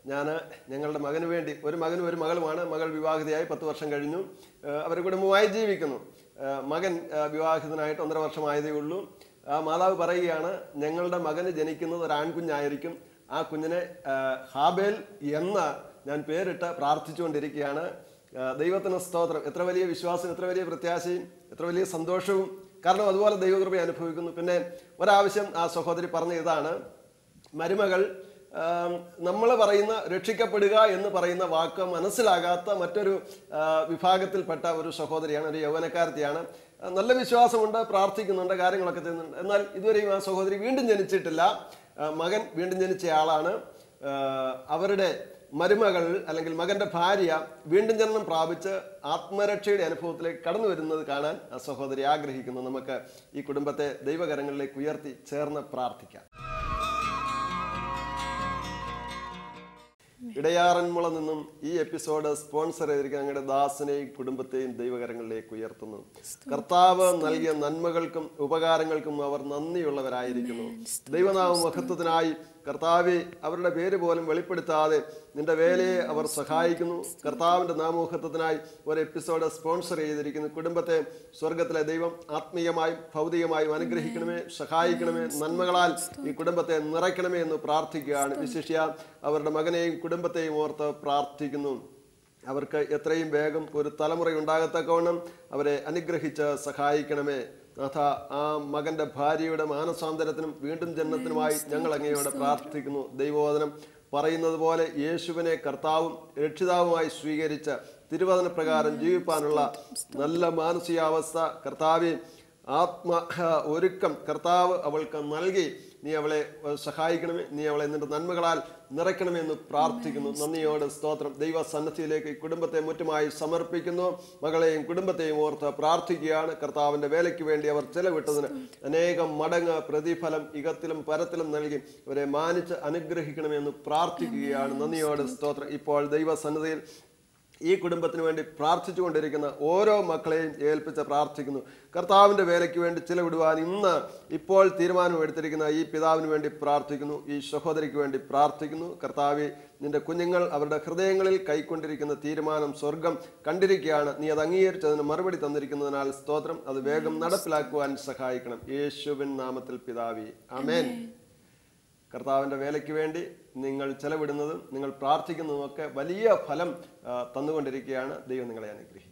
ഞാൻ ഞങ്ങളുടെ മകന് വേണ്ടി ഒരു മകനും ഒരു മകളുമാണ് മകൾ വിവാഹിതയായി പത്ത് വർഷം കഴിഞ്ഞു ഏഹ് അവർ കുടുംബമായി ജീവിക്കുന്നു ഏഹ് മകൻ ഏഹ് വിവാഹിതനായിട്ട് ഒന്നര വർഷമായതേ ഉള്ളൂ ആ മാതാവ് പറയുകയാണ് ഞങ്ങളുടെ മകന് ജനിക്കുന്നത് ഒരു ആൺകുഞ്ഞായിരിക്കും ആ കുഞ്ഞിനെ ഏഹ് ഹാബേൽ എന്ന ഞാൻ പേരിട്ട് പ്രാർത്ഥിച്ചുകൊണ്ടിരിക്കുകയാണ് ഏഹ് ദൈവത്തിന് സ്തോത്രം എത്ര വലിയ വിശ്വാസം എത്ര വലിയ പ്രത്യാശയും എത്ര വലിയ സന്തോഷവും കാരണം അതുപോലെ ദൈവകൃപ അനുഭവിക്കുന്നു പിന്നെ ഒരാവശ്യം ആ സഹോദരി പറഞ്ഞ ഇതാണ് മരുമകൾ നമ്മൾ പറയുന്ന രക്ഷിക്കപ്പെടുക എന്ന് പറയുന്ന വാക്ക് മനസ്സിലാകാത്ത മറ്റൊരു ആ, വിഭാഗത്തിൽപ്പെട്ട ഒരു സഹോദരിയാണ് ഒരു യൗവനക്കാരത്തിയാണ് ആ, നല്ല വിശ്വാസമുണ്ട് പ്രാർത്ഥിക്കുന്നുണ്ട് കാര്യങ്ങളൊക്കെ ചെയ്യുന്നുണ്ട് എന്നാൽ ഇതുവരെയും ആ സഹോദരി വീണ്ടും ജനിച്ചിട്ടില്ല ആ, മകൻ വീണ്ടും ജനിച്ച ആളാണ് ആ, അവരുടെ മരുമകൾ അല്ലെങ്കിൽ മകന്റെ ഭാര്യ വീണ്ടും ജനനം പ്രാപിച്ച് ആത്മരക്ഷയുടെ അനുഭവത്തിലേക്ക് കടന്നു വരുന്നത് കാണാൻ ആ സഹോദരി ആഗ്രഹിക്കുന്നു നമുക്ക് ഈ കുടുംബത്തെ ദൈവകരങ്ങളിലേക്ക് ഉയർത്തി ചേർന്ന് പ്രാർത്ഥിക്കാം ഇടയാറന്മുള നിന്നും ഈ എപ്പിസോഡ് സ്പോൺസർ ചെയ്തിരിക്കുന്ന ഞങ്ങളുടെ ദാസനെയും കുടുംബത്തെയും ദൈവകരങ്ങളിലേക്ക് ഉയർത്തുന്നു കർത്താവ് നൽകിയ നന്മകൾക്കും ഉപകാരങ്ങൾക്കും അവർ നന്ദിയുള്ളവരായിരിക്കുന്നു ദൈവനാമ മഹത്വത്തിനായി കർത്താവെ അവരുടെ പേര് പോലും വെളിപ്പെടുത്താതെ നിന്റെ വേലയെ അവർ സഹായിക്കുന്നു കർത്താവിന്റെ നാമോഹത്വത്തിനായി ഒരു എപ്പിസോഡ് സ്പോൺസർ ചെയ്തിരിക്കുന്നു കുടുംബത്തെ സ്വർഗത്തിലെ ദൈവം ആത്മീയമായും ഭൗതികമായും അനുഗ്രഹിക്കണമേ സഹായിക്കണമേ നന്മകളാൽ ഈ കുടുംബത്തെ നിറയ്ക്കണമേ എന്ന് പ്രാർത്ഥിക്കുകയാണ് വിശിഷ്യ അവരുടെ മകനെയും കുടുംബത്തെയും ഓർത്ത് പ്രാർത്ഥിക്കുന്നു അവർക്ക് എത്രയും വേഗം ഒരു തലമുറ ഉണ്ടാകത്തക്കവണ്ണം അവരെ അനുഗ്രഹിച്ച് സഹായിക്കണമേ നാഥ ആ മകന്റെ ഭാര്യയുടെ മാനസാന്തരത്തിനും വീണ്ടും ജന്മത്തിനുമായി ഞങ്ങൾ അങ്ങയോട് പ്രാർത്ഥിക്കുന്നു ദൈവവചനം പറയുന്നത് പോലെ യേശുവിനെ കർത്താവും രക്ഷിതാവുമായി സ്വീകരിച്ച തിരുവചന പ്രകാരം ജീവിപ്പാനുള്ള നല്ല മാനസികാവസ്ഥ കർത്താവെ ആത്മ ഒരുക്കം കർത്താവ് അവൾക്ക് നൽകി നീ അവളെ ഏഹ്, സഹായിക്കണമേ നീ അവളെ നിന്റെ നന്മകളാൽ നിറയ്ക്കണമേ എന്ന് പ്രാർത്ഥിക്കുന്നു നന്ദിയോട് സ്തോത്രം ദൈവ സന്നദ്ധിയിലേക്ക് ഈ കുടുംബത്തെ മുറ്റുമായി സമർപ്പിക്കുന്നു മകളെയും കുടുംബത്തെയും ഓർത്ത് പ്രാർത്ഥിക്കുകയാണ് കർത്താവിന്റെ വേലയ്ക്ക് വേണ്ടി അവർ ചെലവിട്ടതിന് അനേകം മടങ്ങ് പ്രതിഫലം ഇകത്തിലും പരത്തിലും നൽകി അവരെ മാനിച്ച് അനുഗ്രഹിക്കണമെന്ന് പ്രാർത്ഥിക്കുകയാണ് നന്ദിയോട് സ്തോത്രം ഇപ്പോൾ ദൈവ സന്നദ്ധയിൽ ഈ കുടുംബത്തിന് വേണ്ടി പ്രാർത്ഥിച്ചുകൊണ്ടിരിക്കുന്ന ഓരോ മക്കളെയും ഏൽപ്പിച്ച് പ്രാർത്ഥിക്കുന്നു കർത്താവിൻ്റെ വേലയ്ക്ക് വേണ്ടി ചിലവിടുവാൻ ഇന്ന് ഇപ്പോൾ തീരുമാനം എടുത്തിരിക്കുന്ന ഈ പിതാവിന് വേണ്ടി പ്രാർത്ഥിക്കുന്നു ഈ സഹോദരിക്ക് വേണ്ടി പ്രാർത്ഥിക്കുന്നു കർത്താവെ നിന്റെ കുഞ്ഞുങ്ങൾ അവരുടെ ഹൃദയങ്ങളിൽ കൈക്കൊണ്ടിരിക്കുന്ന തീരുമാനം സ്വർഗം കണ്ടിരിക്കുകയാണ് നീ അത് അംഗീകരിച്ചതിന് മറുപടി തന്നിരിക്കുന്നതിനാൽ സ്തോത്രം അത് വേഗം നടപ്പിലാക്കുവാൻ സഹായിക്കണം യേശുവിൻ നാമത്തിൽ പിതാവി അമേൻ കർത്താവിൻ്റെ വേലയ്ക്ക് വേണ്ടി നിങ്ങൾ ചെലവിടുന്നതും നിങ്ങൾ പ്രാർത്ഥിക്കുന്നതും ഒക്കെ വലിയ ഫലം ആ, തന്നുകൊണ്ടിരിക്കുകയാണ് ദൈവം നിങ്ങളെ അനുഗ്രഹിക്കും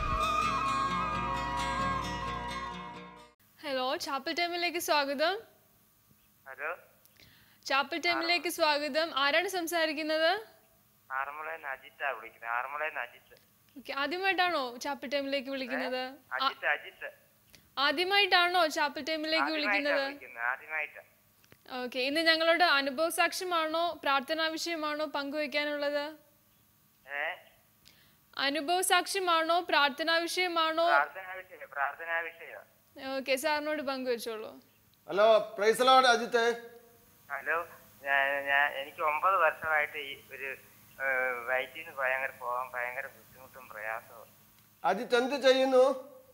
ഹലോ ചാപ്പൽ ടൈമിലേക്ക് സ്വാഗതം ഹലോ ചാപ്പൽ ടൈമിലേക്ക് സ്വാഗതം ആരാണ് സംസാരിക്കുന്നത് ആറന്മുളയിൽ അജിത്താ വിളിക്കുന്നത് ആറന്മുളയിൽ അജിത്ത് ഓക്കെ ആദ്യമായിട്ടാണോ ചാപ്പൽ ടൈമിലേക്ക് വിളിക്കുന്നത് ആ- അജിത്ത് അജിത്ത് ആദ്യമായിട്ടാണോ ചാപ്പൽ ടൈമിലേക്ക് ആദ്യമായിട്ടാ വിളിക്കുന്നത് വിളിക്കുന്നത് ആദ്യമായിട്ടാ ഓക്കെ ഇന്ന് ഞങ്ങളുടെ അനുഭവ സാക്ഷ്യമാണോ പ്രാർത്ഥനാ വിഷയമാണോ പങ്കുവയ്ക്കാനുള്ളത് ഏ അനുഭവ സാക്ഷ്യമാണോ പ്രാർത്ഥനാ വിഷയമാണോ പ്രാർത്ഥനാ വിഷയം പ്രാർത്ഥനാ വിഷയം ഓക്കെ സാറിനോട് പങ്കുവെച്ചോളൂ ഹലോ പ്രൈസലോട് അജിത്തെ ഹലോ ഞാൻ ഞാൻ എനിക്ക് ഒമ്പത് വർഷമായിട്ട് ഈ ഒരു വയറ്റിന് ഭയങ്കര പോകാൻ ഭയങ്കര ബുദ്ധിമുട്ടും പ്രയാസവും അജിത്ത് എന്ത് ചെയ്യുന്നു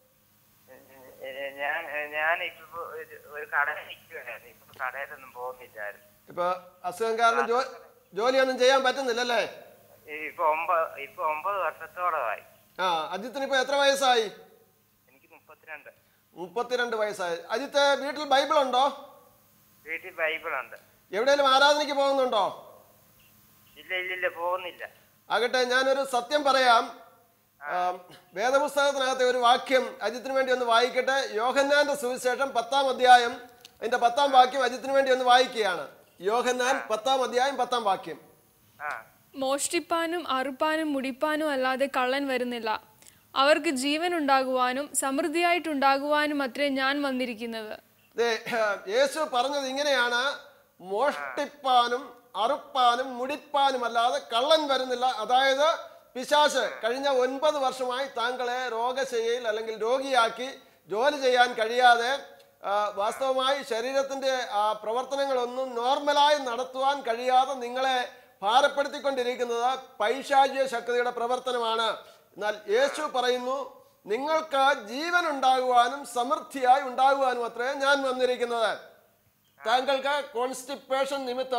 ഏ, ഏ, ഞാൻ ഞാൻ ഇപ്പൊ ഒരു- ഒരു കടയിൽ നിൽക്കുകയായിരുന്നു ഇപ്പൊ കടയിലൊന്നും പോകുന്നില്ലായിരുന്നു ഇപ്പൊ അസുഖം കാരണം ജോ ജോലിയൊന്നും ചെയ്യാൻ പറ്റുന്നില്ലല്ലേ ഈ ഇപ്പൊ ഒമ്പത് ഇപ്പൊ ഒമ്പത് വർഷത്തോളമായി ആ അജിത്തിന് ഇപ്പൊ എത്ര വയസ്സായി എനിക്ക് മുപ്പത്തിരണ്ട് മുപ്പത്തിരണ്ട് വയസ്സായി അജിത്ത് വീട്ടിൽ ബൈബിൾ ഉണ്ടോ വീട്ടിൽ ബൈബിളുണ്ട് എവിടെയെങ്കിലും ആരാധനയ്ക്ക് പോകുന്നുണ്ടോ ഇല്ല ഇല്ല ഇല്ല പോകുന്നില്ല ആകട്ടെ ഞാനൊരു സത്യം പറയാം ആം, വേദപുസ്തകത്തിനകത്തെ ഒരു വാക്യം അജിത്തിന് വേണ്ടി ഒന്ന് വായിക്കട്ടെ യോഹന്നാന്റെ സുവിശേഷം പത്താം അധ്യായം അതിന്റെ പത്താം വാക്യം അജിത്തിന് വേണ്ടി ഒന്ന് വായിക്കുകയാണ് യോഹന്നാൻ പത്താം അധ്യായം പത്താം വാക്യം ആ മോഷ്ടിപ്പാനും അറുപ്പാനും മുടിപ്പാനും അല്ലാതെ കള്ളൻ വരുന്നില്ല അവർക്ക് ജീവൻ ഉണ്ടാകുവാനും സമൃദ്ധിയായിട്ടുണ്ടാകുവാനും അത്രേ ഞാൻ വന്നിരിക്കുന്നത് ദേ, യേശു പറഞ്ഞത് ഇങ്ങനെയാണ് മോഷ്ടിപ്പാനും അറുപ്പാനും മുടിപ്പാനും അല്ലാതെ കള്ളൻ വരുന്നില്ല അതായത് പിശാശ് കഴിഞ്ഞ ഒൻപത് വർഷമായി താങ്കളെ രോഗശയ്യയിൽ അല്ലെങ്കിൽ രോഗിയാക്കി ജോലി ചെയ്യാൻ കഴിയാതെ ആ, വാസ്തവമായി ശരീരത്തിന്റെ ആ പ്രവർത്തനങ്ങളൊന്നും നോർമലായി നടത്തുവാൻ കഴിയാതെ നിങ്ങളെ ഭാരപ്പെടുത്തിക്കൊണ്ടിരിക്കുന്നത് പൈശാചിക ശക്തിയുടെ പ്രവർത്തനമാണ് എന്നാൽ യേശു പറയുന്നു നിങ്ങൾക്ക് ജീവൻ ഉണ്ടാകുവാനും സമൃദ്ധിയായി ഉണ്ടാകുവാനും അത്രേ ഞാൻ വന്നിരിക്കുന്നത് താങ്കൾക്ക് കോൺസ്റ്റിപ്പേഷൻ നിമിത്തം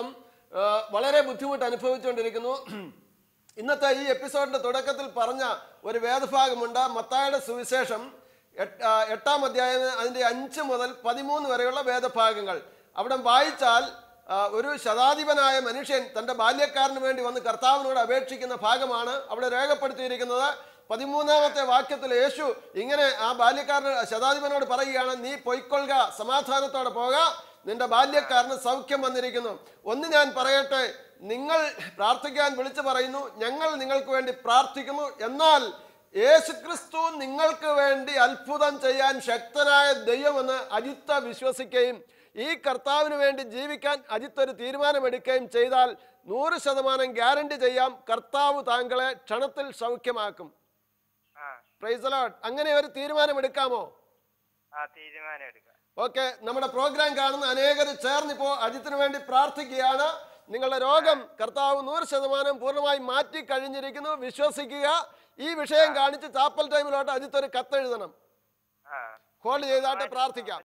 ആ, വളരെ ബുദ്ധിമുട്ട് അനുഭവിച്ചുകൊണ്ടിരിക്കുന്നു ഇന്നത്തെ ഈ എപ്പിസോഡിന്റെ തുടക്കത്തിൽ പറഞ്ഞ ഒരു വേദഭാഗമുണ്ട് മത്തായുടെ സുവിശേഷം എട്ട്- ആ, എട്ടാം അധ്യായം അതിന്റെ അഞ്ച് മുതൽ പതിമൂന്ന് വരെയുള്ള വേദഭാഗങ്ങൾ അവിടെ വായിച്ചാൽ ആ, ഒരു ശതാധിപനായ മനുഷ്യൻ തന്റെ ബാല്യക്കാരന് വേണ്ടി വന്ന് കർത്താവിനോട് അപേക്ഷിക്കുന്ന ഭാഗമാണ് അവിടെ രേഖപ്പെടുത്തിയിരിക്കുന്നത് പതിമൂന്നാമത്തെ വാക്യത്തിൽ യേശു ഇങ്ങനെ ആ ബാല്യക്കാരന് ശതാധിപനോട് പറയുകയാണ് നീ പൊയ്ക്കൊള്ളുക സമാധാനത്തോടെ പോക നിന്റെ ബാല്യക്കാരന് സൗഖ്യം വന്നിരിക്കുന്നു ഒന്ന് ഞാൻ പറയട്ടെ നിങ്ങൾ പ്രാർത്ഥിക്കാൻ വിളിച്ചു പറയുന്നു ഞങ്ങൾ നിങ്ങൾക്ക് വേണ്ടി പ്രാർത്ഥിക്കുന്നു എന്നാൽ യേശുക്രിസ്തു നിങ്ങൾക്ക് വേണ്ടി അത്ഭുതം ചെയ്യാൻ ശക്തനായ ദൈവമെന്ന് അജിത്ത വിശ്വസിക്കുകയും ഈ കർത്താവിന് വേണ്ടി ജീവിക്കാൻ അജിത്ത് ഒരു തീരുമാനമെടുക്കുകയും ചെയ്താൽ നൂറ് ശതമാനം ഗ്യാരണ്ടി ചെയ്യാം കർത്താവ് താങ്കളെ ക്ഷണത്തിൽ സൗഖ്യമാക്കും ആ പ്രൈസ് ലോഡ് അങ്ങനെ ഒരു തീരുമാനമെടുക്കാമോ ആ തീരുമാനം എടുക്കാം ഓക്കെ നമ്മുടെ പ്രോഗ്രാം കാണുന്ന അനേകർ ചേർന്നിപ്പോ അജിത്തിന് വേണ്ടി പ്രാർത്ഥിക്കുകയാണ് നിങ്ങളുടെ രോഗം കർത്താവ് നൂറ് ശതമാനം പൂർണ്ണമായി മാറ്റി കഴിഞ്ഞിരിക്കുന്നു വിശ്വസിക്കുക ഈ വിഷയം കാണിച്ച് ചാപ്പൽ ടൈമിലോട്ട് അജിത്ത് ഒരു കത്തെഴുതണം ആ ഹോൾഡ് ചെയ്താട്ട് പ്രാർത്ഥിക്കാം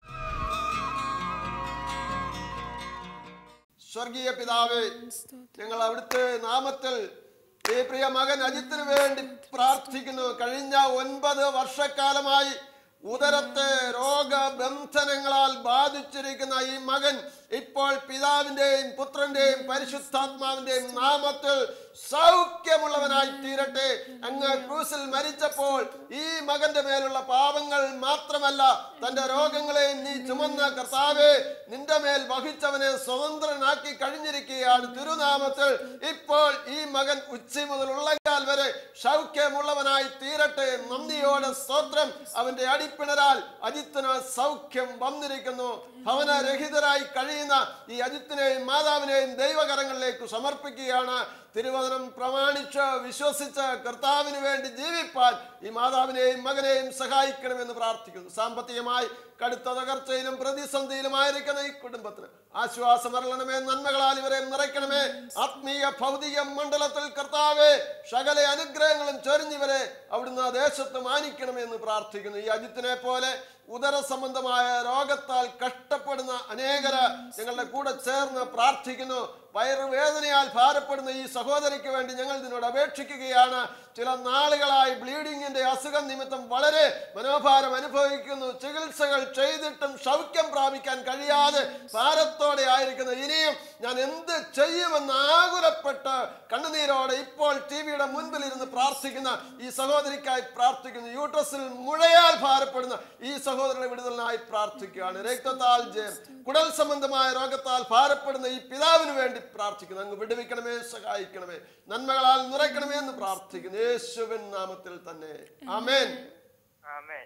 സ്വർഗീയ പിതാവേ ഞങ്ങൾ അവിടുത്തെ നാമത്തിൽ ഈ പ്രിയ മകൻ അജിത്തിന് വേണ്ടി പ്രാർത്ഥിക്കുന്നു കഴിഞ്ഞ ഒൻപത് വർഷക്കാലമായി ഉദരത്തെ രോഗബന്ധനങ്ങളാൽ ബാധിച്ചിരിക്കുന്ന ഈ മകൻ ഇപ്പോൾ പിതാവിന്റെയും പുത്രന്റെയും പരിശുദ്ധാത്മാവിന്റെയും നാമത്തിൽ സൗഖ്യമുള്ളവനായി തീരട്ടെ അങ്ങ് ക്രൂസിൽ മരിച്ചപ്പോൾ ഈ മകന്റെ മേലുള്ള പാപങ്ങൾ മാത്രമല്ല തന്റെ രോഗങ്ങളെയും നീ ചുമന്ന കർത്താവെ നിന്റെ മേൽ വഹിച്ചവനെ സ്വതന്ത്രനാക്കി കഴിഞ്ഞിരിക്കുകയാണ് തിരുനാമത്തിൽ ഇപ്പോൾ ഈ മകൻ ഉച്ച മുതൽ ഉള്ളങ്കാൽ വരെ സൗഖ്യമുള്ളവനായി തീരട്ടെ നന്ദിയോടെ സ്തോത്രം അവന്റെ അടിപ്പിണരാൽ അജിത്തിന് സൗഖ്യം വന്നിരിക്കുന്നു ഭവനരഹിതരായി കഴിയുന്ന ഈ അജിത്തിനെയും മാതാവിനെയും ദൈവകരങ്ങളിലേക്ക് സമർപ്പിക്കുകയാണ് തിരുവചനം പ്രമാണിച്ച് വിശ്വസിച്ച് കർത്താവിന് വേണ്ടി ജീവിപ്പാൻ ഈ മാതാവിനെയും മകനെയും സഹായിക്കണമെന്ന് പ്രാർത്ഥിക്കുന്നു സാമ്പത്തികമായി കടുത്ത തകർച്ചയിലും പ്രതിസന്ധിയിലുമായിരിക്കുന്ന ഈ കുടുംബത്തിന് ആശ്വാസം അരളണമേ നന്മകളാൽ ഇവരെ നിറയ്ക്കണമേ ആത്മീയ ഭൗതിക മണ്ഡലത്തിൽ കർത്താവെ സകല അനുഗ്രഹങ്ങളും ചൊരിഞ്ഞിവരെ അവിടുന്ന് ദേശത്ത് മാനിക്കണമെന്ന് പ്രാർത്ഥിക്കുന്നു ഈ അജിത്തിനെ പോലെ ഉദര സംബന്ധമായ രോഗത്താൽ കഷ്ടപ്പെടുന്ന അനേകര് ഞങ്ങളുടെ കൂടെ ചേർന്ന് പ്രാർത്ഥിക്കുന്നു വയറുവേദനയാൽ ഭാരപ്പെടുന്ന ഈ സഹോദരിക്ക് വേണ്ടി ഞങ്ങൾ ഇതിനോട് അപേക്ഷിക്കുകയാണ് ചില നാളുകളായി ബ്ലീഡിങ്ങിന്റെ അസുഖം നിമിത്തം വളരെ മനോഭാരം അനുഭവിക്കുന്നു ചികിത്സകൾ ചെയ്തിട്ടും സൗഖ്യം പ്രാപിക്കാൻ കഴിയാതെ ഭാരത്തോടെ ആയിരിക്കുന്നു ഇനിയും ഞാൻ എന്ത് ചെയ്യുമെന്ന് ആകുലപ്പെട്ട് കണ്ണുനീരോടെ ഇപ്പോൾ ടി വിയുടെ മുൻപിൽ ഇരുന്ന് പ്രാർത്ഥിക്കുന്ന ഈ സഹോദരിക്കായി പ്രാർത്ഥിക്കുന്നു യൂട്രസിൽ മുഴയാൽ ഭാരപ്പെടുന്ന ഈ സഹോദരന്റെ വിടുതലിനായി പ്രാർത്ഥിക്കുകയാണ് രക്തത്താൽ ജയം കുടൽ സംബന്ധമായ രോഗത്താൽ ഭാരപ്പെടുന്ന ഈ പിതാവിന് വേണ്ടി പ്രാർത്ഥിക്കുന്നു അങ്ങ് വിടുവിക്കണമേ സഹായിക്കണമേ നന്മകളാൽ നിറയ്ക്കണമേ എന്ന് പ്രാർത്ഥിക്കുന്നു യേശുവിൻ നാമത്തിൽ തന്നെ ആമേൻ ആമേ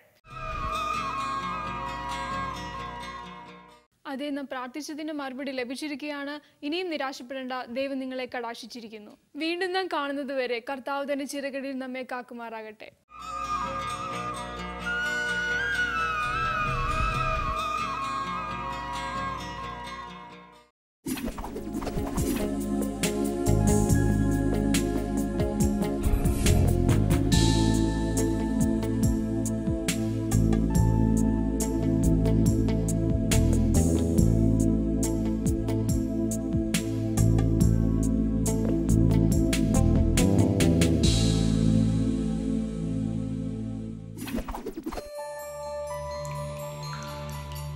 അതെ നാം പ്രാർത്ഥിച്ചതിന് മറുപടി ലഭിച്ചിരിക്കുകയാണ് ഇനിയും നിരാശപ്പെടേണ്ട ദൈവം നിങ്ങളെ കടാക്ഷിച്ചിരിക്കുന്നു വീണ്ടും നാം കാണുന്നത് വരെ കർത്താവ് തന്നെ ചിറകടിയിൽ നമ്മെ കാക്കുമാറാകട്ടെ